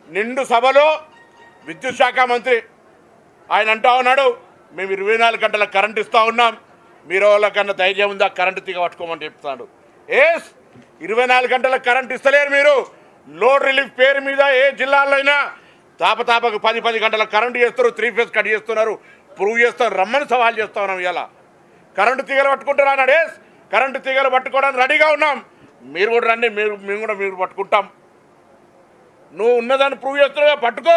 నిండు సభలో విద్యుత్ శాఖ మంత్రి ఆయన అంటా ఉన్నాడు మేము ఇరవై నాలుగు గంటల కరెంట్ ఇస్తూ ఉన్నాం మీరు వాళ్ళకన్నా ధైర్యం ఉందా కరెంటు తీగ పట్టుకోమని చెప్తున్నాడు ఏస్ ఇరవై నాలుగు గంటల కరెంట్ ఇస్తలేరు మీరు లోడ్ రిలీఫ్ పేరు మీద ఏ జిల్లాలో అయినా తాపతాపకు పది పది గంటల కరెంటు చేస్తారు త్రీ ఫేస్ కట్ చేస్తున్నారు ప్రూవ్ చేస్తారు రమ్మని సవాల్ చేస్తా ఉన్నాం ఇలా కరెంటు తీగలు పట్టుకుంటారా అన్నాడు ఏస్ కరెంటు తీగలు పట్టుకోవడానికి రెడీగా ఉన్నాం మీరు కూడా రండి మీరు మేము కూడా మీరు పట్టుకుంటాం నువ్వు ఉన్నదాన్ని ప్రూవ్ చేస్తున్నావు పట్టుకో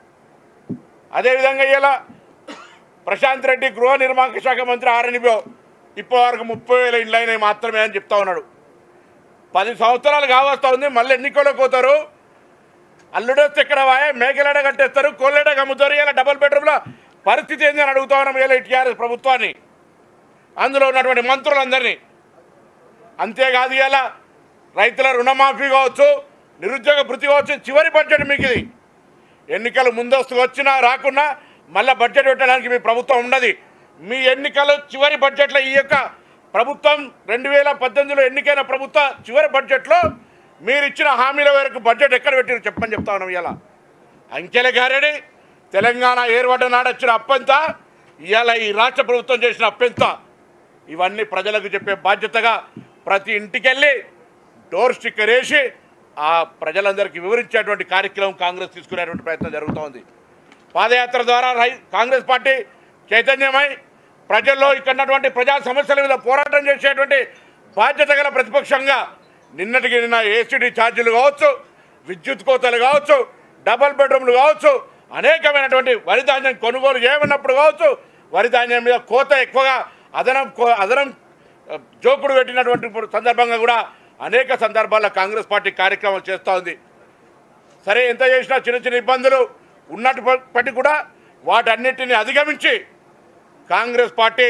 అదేవిధంగా ఇలా ప్రశాంత్ రెడ్డి గృహ నిర్మాణ శాఖ మంత్రి ఆరనిబో ఇప్పటి వరకు ముప్పై వేల ఇండ్లు అయినాయి మాత్రమే అని చెప్తా ఉన్నాడు పది సంవత్సరాలు కావస్తా ఉంది మళ్ళీ ఎన్నికలకు పోతారు అల్లుడొస్తే ఎక్కడ వాయే మేకలేడ కట్టేస్తారు కోళ్ళేడ కమ్ముతారు ఇలా డబుల్ బెడ్రూమ్ల పరిస్థితి ఏంది అని అడుగుతా ఉన్నాం ఇలా టీఆర్ఎస్ ప్రభుత్వాన్ని అందులో ఉన్నటువంటి మంత్రులందరినీ అంతేకాదు ఇలా రైతుల రుణమాఫీ కావచ్చు నిరుద్యోగ భృతి కావచ్చు చివరి బడ్జెట్ మీకు ఇది ఎన్నికలు ముందస్తు వచ్చినా రాకున్నా మళ్ళీ బడ్జెట్ పెట్టడానికి మీ ప్రభుత్వం ఉన్నది మీ ఎన్నికలు చివరి బడ్జెట్లో ఈ యొక్క ప్రభుత్వం రెండు వేల పద్దెనిమిదిలో ఎన్నికైన ప్రభుత్వ చివరి బడ్జెట్లో మీరు ఇచ్చిన హామీల వరకు బడ్జెట్ ఎక్కడ పెట్టారు చెప్పని చెప్తా ఉన్నాం ఇలా అంకెల గారడి తెలంగాణ ఏర్పడ్డ నాడు వచ్చిన అప్పెంత ఇవాళ ఈ రాష్ట్ర ప్రభుత్వం చేసిన అప్పెంత ఇవన్నీ ప్రజలకు చెప్పే బాధ్యతగా ప్రతి ఇంటికెళ్ళి డోర్ స్టిక్కర్ వేసి ఆ ప్రజలందరికీ వివరించేటువంటి కార్యక్రమం కాంగ్రెస్ తీసుకునేటువంటి ప్రయత్నం జరుగుతోంది పాదయాత్ర ద్వారా రై కాంగ్రెస్ పార్టీ చైతన్యమై ప్రజల్లో ఇక్కడ ఉన్నటువంటి ప్రజా సమస్యల మీద పోరాటం చేసేటువంటి బాధ్యత గల ప్రతిపక్షంగా నిన్నటికి నిన్న ఏసీడీ ఛార్జీలు కావచ్చు విద్యుత్ కోతలు కావచ్చు డబల్ బెడ్రూమ్లు కావచ్చు అనేకమైనటువంటి వరి ధాన్యం కొనుగోలు చేయమన్నప్పుడు కావచ్చు వరి ధాన్యం మీద కోత ఎక్కువగా అదనం కో- అదనం ఆ, జోకుడు పెట్టినటువంటి ఇప్పుడు సందర్భంగా కూడా అనేక సందర్భాల్లో కాంగ్రెస్ పార్టీ కార్యక్రమాలు చేస్తూ ఉంది సరే ఎంత చేసినా చిన్న చిన్న ఇబ్బందులు ఉన్నప్పటికీ కూడా వాటన్నిటిని అధిగమించి కాంగ్రెస్ పార్టీ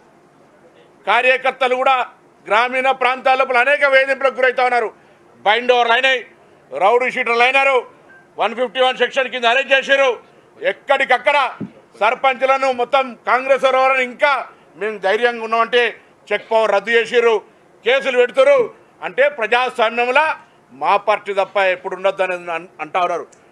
కార్యకర్తలు కూడా గ్రామీణ ప్రాంతాల లోపల అనేక వేధింపులకు గురవుతా ఉన్నారు బైండ్ ఓవర్లు అయినాయి రౌడీ షీటర్లు అయినారు వన్ ఫిఫ్టీ వన్ సెక్షన్ కింద అరెస్ట్ చేశారు ఎక్కడికక్కడ సర్పంచ్లను మొత్తం కాంగ్రెస్ వారు ఇంకా మేము ధైర్యంగా ఉన్నామంటే చెక్ పవర్ రద్దు చేసిర్రు కేసులు పెడుతురు అంటే ప్రజాస్వామ్యంలో మా పార్టీ తప్ప ఎప్పుడు ఉండొద్దు అనేది అన్- అంటా ఉన్నారు